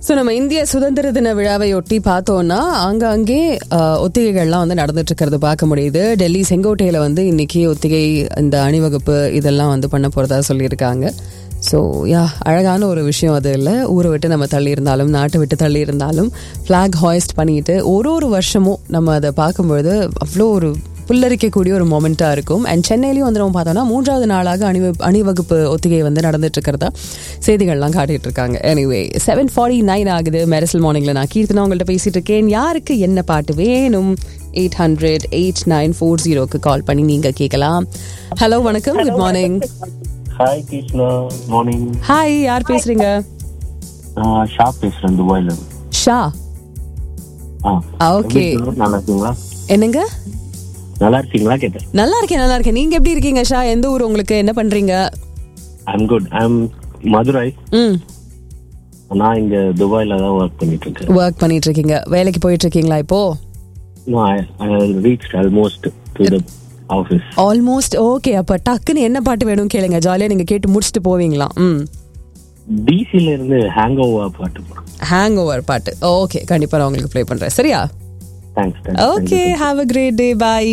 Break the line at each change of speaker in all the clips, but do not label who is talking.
So நம்ம இந்திய சுதந்திர தின விழாவையொட்டி பார்த்தோம்னா ஆங்காங்கே அஹ், ஒத்திகைகள்லாம் வந்து நடந்துட்டு இருக்கிறது பார்க்க முடியுது டெல்லி செங்கோட்டையில் வந்து இன்னைக்கு ஒத்திகை இந்த அணிவகுப்பு இதெல்லாம் வந்து பண்ண போகிறதா சொல்லியிருக்காங்க ஸோ யா அழகான ஒரு விஷயம் அது இல்லை ஊரை விட்டு நம்ம தள்ளி இருந்தாலும் நாட்டை விட்டு தள்ளி இருந்தாலும் ஃப்ளாக் ஹாய்ஸ்ட் பண்ணிட்டு ஒரு ஒரு வருஷமும் நம்ம அதை பார்க்கும்பொழுது அவ்வளோ ஒரு புல்லரிக்கக்கூடிய ஒரு மொமெண்ட்டாக இருக்கும் அண்ட் சென்னையிலையும் வந்து நம்ம பார்த்தோம்னா மூன்றாவது நாளாக அணிவ அணிவகுப்பு ஒத்திகை வந்து நடந்துட்டு இருக்கிறதா செய்திகள்லாம் காட்டிட்டு இருக்காங்க எனிவே செவன் ஃபார்ட்டி நைன் ஆகுது மெரசல் மார்னிங்ல நான் கீர்த்தனா உங்கள்கிட்ட பேசிட்டு இருக்கேன் யாருக்கு என்ன பாட்டு வேணும் eight hundred eight nine four ஜீரோக்கு கால் பண்ணி நீங்க கேட்கலாம் ஹலோ வணக்கம் good morning
hi Krishna morning
hi யார் பேசுறீங்க
ஷா பேசுறேன் துபாயில
ஷா
ஆ
ஓகே
எப்படி இருக்கீங்க? நல்லா இருக்கீங்களா
என்னங்க
நல்லா இருக்கீங்களா கேட்டேன்
நல்லா இருக்கேன் நல்லா இருக்கேன் நீங்க எப்படி இருக்கீங்க ஷா எந்த ஊர் உங்களுக்கு என்ன பண்றீங்க
ஐம் குட் ஐம் மதுரை
ம்
நான் இங்க துபாயில தான் ஒர்க் பண்ணிட்டு இருக்கேன்
ஒர்க் பண்ணிட்டு இருக்கீங்க வேலைக்கு போயிட்டு இருக்கீங்களா இப்போ
reach almost to the office
almost okay அப்ப டக்குன்னு என்ன பாட்டு வேணும் கேளுங்க ஜாலியா நீங்க கேட்டு முடிச்சுட்டு போவீங்களா ம்
டிசில இருந்து ஹேங் ஓவர் பாட்டு போறேன்
ஹேங் ஓவர் பாட்டு ஓகே கண்டிப்பா நான் உங்களுக்கு ப்ளே பண்றேன் சரியா
thanks
okay have a great day bye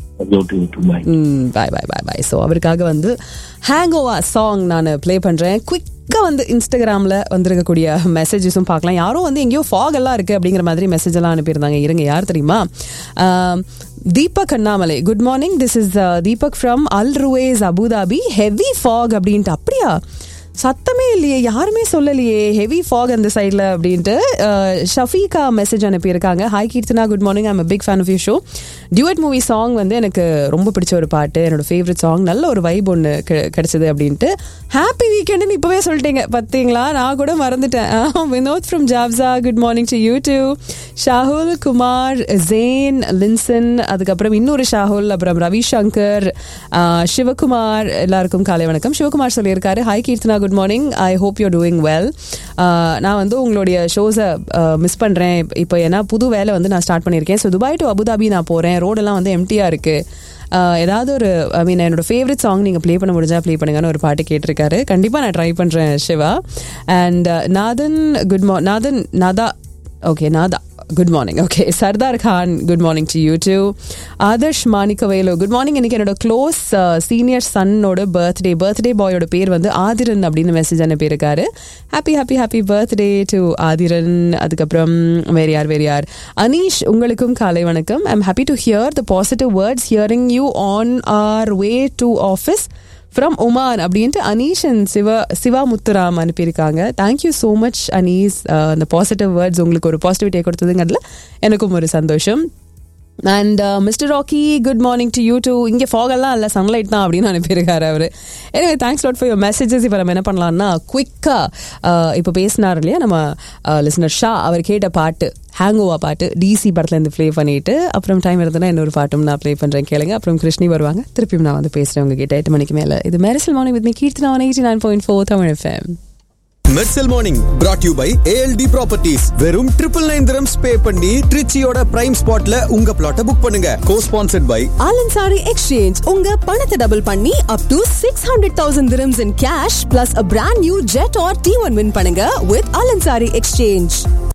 bye
hmm bye bye bye bye so அவருக்காக வந்து ஹேங் ஓவர் சாங் நான் ப்ளே பண்ணுறேன் குயிக்காக வந்து இன்ஸ்டாகிராமில் வந்திருக்கக்கூடிய மெசேஜஸும் பார்க்கலாம் யாரும் வந்து எங்கேயோ ஃபாக் எல்லாம் இருக்குது அப்படிங்கிற மாதிரி மெசேஜ் எல்லாம் அனுப்பியிருந்தாங்க இருங்க யார் தெரியுமா ஆம், Deepak Annamalai good morning this is Deepak from Al Ruwais Abu Dhabi heavy fog அப்படின்ட்டு அப்படியா சத்தமே இல்லையே யாருமே சொல்லலையே ஹெவி ஃபாக் அந்த சைடில் அப்படின்ட்டு அஹ், ஷஃபீகா மெசேஜ் அனுப்பியிருக்காங்க hi Keerthana good morning I'm big fan of you show dude movie song வந்து எனக்கு ரொம்ப பிடிச்ச ஒரு பாட்டு என்னோட ஃபேவரட் சாங் நல்ல ஒரு வைப் ஒன்று கிடைச்சது அப்படின்ட்டு ஹாப்பி வீக்கெண்டுன்னு இப்போவே சொல்லிட்டீங்க பார்த்தீங்களா நான் கூட மறந்துட்டேன் ஆஹ், வினோத் ஃப்ரம் ஜாப்ஸா good morning to you too Shahul Kumar Jane Linson அதுக்கப்புறம் இன்னொரு ஷாகுல் அப்புறம் ரவிசங்கர் ஆஹ், சிவகுமார் எல்லாருக்கும் காலை வணக்கம் சிவகுமார் சொல்லியிருக்காரு hi Keerthana good morning I hope you doing well நான் வந்து உங்களுடைய ஷோஸை மிஸ் பண்ணுறேன் இப்போ ஏன்னா புது வேலை வந்து நான் ஸ்டார்ட் பண்ணியிருக்கேன் ஸோ துபாய் டு அபுதாபி நான் போகிறேன் ரோடெல்லாம் வந்து எம்டியாக இருக்குது ஏதாவது ஒரு ஐ மீன் என்னோட ஃபேவரட் சாங் நீங்கள் ப்ளே பண்ண முடிஞ்சா ப்ளே பண்ணுங்கன்னு ஒரு பாட்டு கேட்டிருக்காரு கண்டிப்பாக நான் ட்ரை பண்ணுறேன் Siva and Nathan good morning Nathan Natha okay Natha good morning okay Sardar Khan good morning to you too Adarsh Manickavelu good morning இன்னைக்கு என்னோட க்ளோஸ் சீனியர் சன்னோட பர்த்டே பர்த்டே பாயோட பேர் வந்து ஆதிரன் அப்படின்னு மெசேஜ் அனுப்பியிருக்காரு happy happy happy birthday to Aathiran அதுக்கப்புறம் வேறு யார் வேறு யார் அனீஷ் உங்களுக்கும் காலை வணக்கம் I'm happy to hear the positive words hearing you on our way to office from Oman அப்படின்ட்டு அனீஷ் அண்ட் சிவா சிவா முத்துராம் அனுப்பியிருக்காங்க தேங்க்யூ ஸோ மச் அனீஸ் அந்த பாசிட்டிவ் வேர்ட்ஸ் உங்களுக்கு ஒரு பாசிட்டிவிட்டியை கொடுத்ததுங்கிறதுல எனக்கும் ஒரு சந்தோஷம் and mister Rocky good morning to you too இங்கே ஃபாகெல்லாம் இல்லை சன்லைட் தான் அப்படின்னு அனுப்பியிருக்காரு அவர் எனவே thanks lot for your messages இப்போ நம்ம என்ன பண்ணலாம்னா குயிக்காக இப்போ பேசினார் இல்லையா நம்ம லிசனர் ஷா அவர் கேட்ட பாட்டு ஹேங் ஓவா பாட்டு டிசி படத்துலேருந்து ப்ளே பண்ணிட்டு அப்புறம் டைம் இருந்ததுன்னா இன்னொரு பாட்டும் நான் ப்ளே பண்ணுறேன் கேளுங்க அப்புறம் கிருஷ்ணி வருவாங்க திருப்பியும் நான் வந்து பேசுகிறேன் உங்ககிட்ட எட்டு மணிக்கு மேலே இது Mersal morning with me Keerthana eighty nine point four Tamil FM
Mersal morning brought you by ALT properties வெறும் ட்ரிபிள் நைன் திரம்ஸ் பே பண்ணி ட்ரிச்சியோட பிரைம் ஸ்பாட்ல உங்க பிளாட்டை புக் பண்ணுங்க co sponsored by
Al Ansari exchange உங்க பணத்தை டபுள் பண்ணி up to six hundred thousand dirhams in cash plus a brand new jet or T1 win பண்ணுங்க with ஆலன்சாரி எக்ஸ்சேஞ்ச்